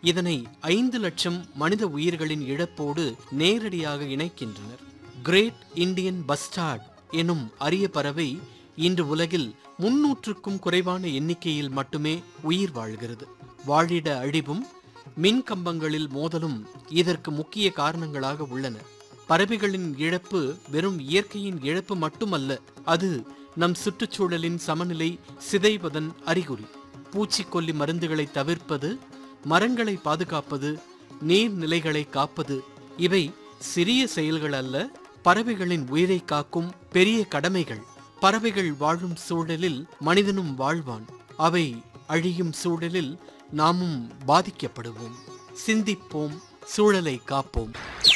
இதனை ஐந்து லட்சம் மனித உயிர்களின் இழப்போடு நேரடியாக இணைக்கின்றனர் கிரேட் இந்தியன் பஸ்டார்ட் எனும் அரிய பறவை இன்று உலகில் முன்னூற்றுக்கும் குறைவான எண்ணிக்கையில் மட்டுமே உயிர் வாழ்கிறது வாழிட அழிவும் மின் கம்பங்களில் மோதலும் இதற்கு முக்கிய காரணங்களாக உள்ளன பறவைகளின் இழப்பு வெறும் இயற்கையின் இழப்பு மட்டுமல்ல அது நம் சுற்றுச்சூழலின் சமநிலை சிதைவதன் அறிகுறி பூச்சிக்கொல்லி மருந்துகளை தவிர்ப்பது மரங்களை பாதுகாப்பது நீர்நிலைகளை காப்பது இவை சிறிய செயல்கள் அல்ல பறவைகளின் உயிரை காக்கும் பெரிய கடமைகள் பறவைகள் வாழும் சூழலில் மனிதனும் வாழ்வான் அவை அழியும் சூழலில் நாமும் பாதிக்கப்படுவோம் சிந்திப்போம் சூழலை காப்போம்